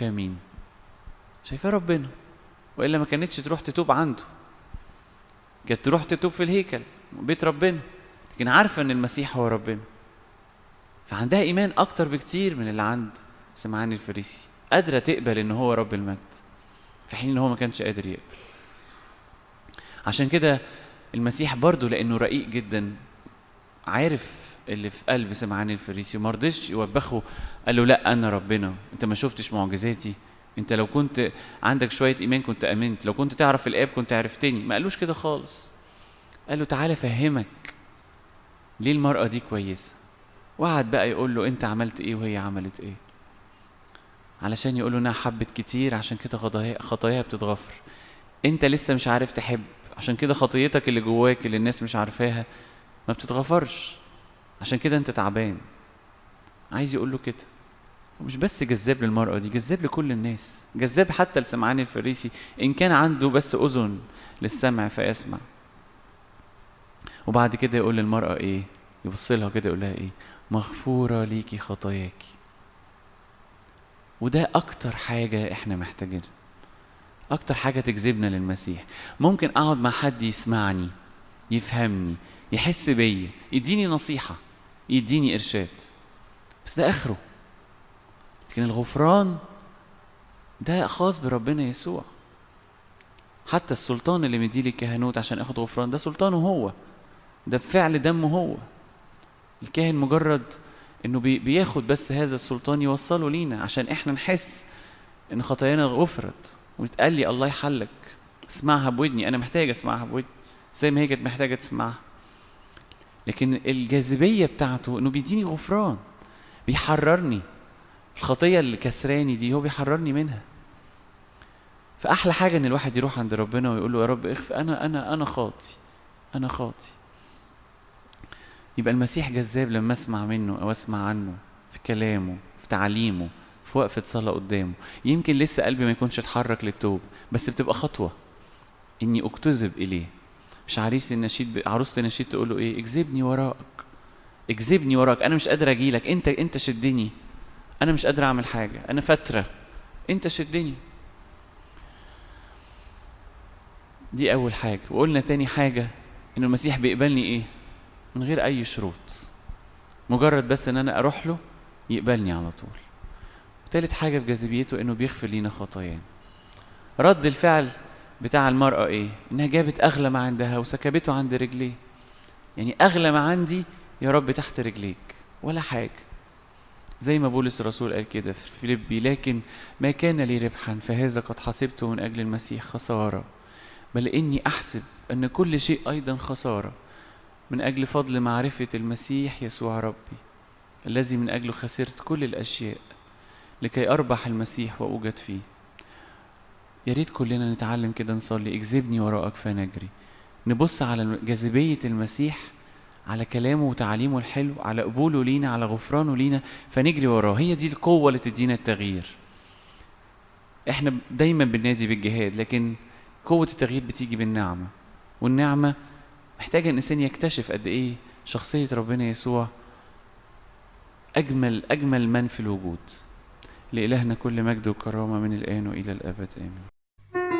شايفاه مين شايفاه ربنا والا ما كانتش تروح تتوب عنده كانت تروح تتوب في الهيكل بيت ربنا لكن عارفه ان المسيح هو ربنا فعندها ايمان اكتر بكتير من اللي عند سمعان الفريسي قادره تقبل ان هو رب المجد في حين ان هو ما كانش قادر يقبل عشان كده المسيح برضه لانه رقيق جدا عارف اللي في قلب سمعان الفريسي وما رضيش يوبخه قال له لا انا ربنا انت ما شفتش معجزاتي انت لو كنت عندك شويه ايمان كنت امنت لو كنت تعرف الاب كنت عرفتني ما قالوش كده خالص قال له تعالى فهمك ليه المراه دي كويسه وقعد بقى يقول له انت عملت ايه وهي عملت ايه علشان يقول له انها حبت كتير عشان كده خطاياها خطاياها بتتغفر انت لسه مش عارف تحب عشان كده خطيتك اللي جواك اللي الناس مش عارفاها ما بتتغفرش عشان كده انت تعبان عايز يقول له كده ومش بس جذاب للمرأة دي جذاب لكل الناس جذاب حتى لسمعان الفريسي إن كان عنده بس أذن للسمع فيسمع وبعد كده يقول للمرأة إيه يبص لها كده يقول لها إيه مغفورة ليكي خطاياكي وده أكتر حاجة إحنا محتاجينها أكتر حاجة تجذبنا للمسيح ممكن أقعد مع حد يسمعني يفهمني يحس بيا يديني نصيحة يديني إرشاد بس ده آخره لكن الغفران ده خاص بربنا يسوع حتى السلطان اللي مديلي الكهنوت عشان اخد غفران ده سلطانه هو ده بفعل دمه هو الكاهن مجرد انه بي بياخد بس هذا السلطان يوصله لينا عشان احنا نحس ان خطايانا غفرت ويتقال لي الله يحلك اسمعها بودني انا محتاج اسمعها بودني زي ما هي كانت محتاجه تسمعها لكن الجاذبيه بتاعته انه بيديني غفران بيحررني الخطيه اللي كسراني دي هو بيحررني منها فاحلى حاجه ان الواحد يروح عند ربنا ويقول له يا رب اخف انا انا انا خاطي انا خاطي يبقى المسيح جذاب لما اسمع منه او اسمع عنه في كلامه في تعليمه في وقفه صلاه قدامه يمكن لسه قلبي ما يكونش اتحرك للتوب بس بتبقى خطوه اني اجتذب اليه مش عريس النشيد عروسه النشيد تقول له ايه اجذبني وراك اجذبني وراك انا مش قادر اجي لك انت انت شدني انا مش قادر اعمل حاجه انا فتره انت شدني دي اول حاجه وقلنا تاني حاجه ان المسيح بيقبلني ايه من غير اي شروط مجرد بس ان انا اروح له يقبلني على طول وتالت حاجه في جاذبيته انه بيغفر لينا خطايانا رد الفعل بتاع المرأة إيه؟ إنها جابت أغلى ما عندها وسكبته عند رجليه. يعني أغلى ما عندي يا رب تحت رجليك ولا حاجة. زي ما بولس الرسول قال كده في فيليبي لكن ما كان لي ربحا فهذا قد حسبته من أجل المسيح خسارة بل إني أحسب أن كل شيء أيضا خسارة من أجل فضل معرفة المسيح يسوع ربي الذي من أجله خسرت كل الأشياء لكي أربح المسيح وأوجد فيه يا ريت كلنا نتعلم كده نصلي اجذبني وراءك فنجري نبص على جاذبية المسيح على كلامه وتعليمه الحلو على قبوله لينا على غفرانه لينا فنجري وراه هي دي القوة اللي تدينا التغيير احنا دايما بننادي بالجهاد لكن قوة التغيير بتيجي بالنعمة والنعمة محتاجة الإنسان يكتشف قد إيه شخصية ربنا يسوع أجمل أجمل من في الوجود لإلهنا كل مجد وكرامة من الآن وإلى الأبد آمين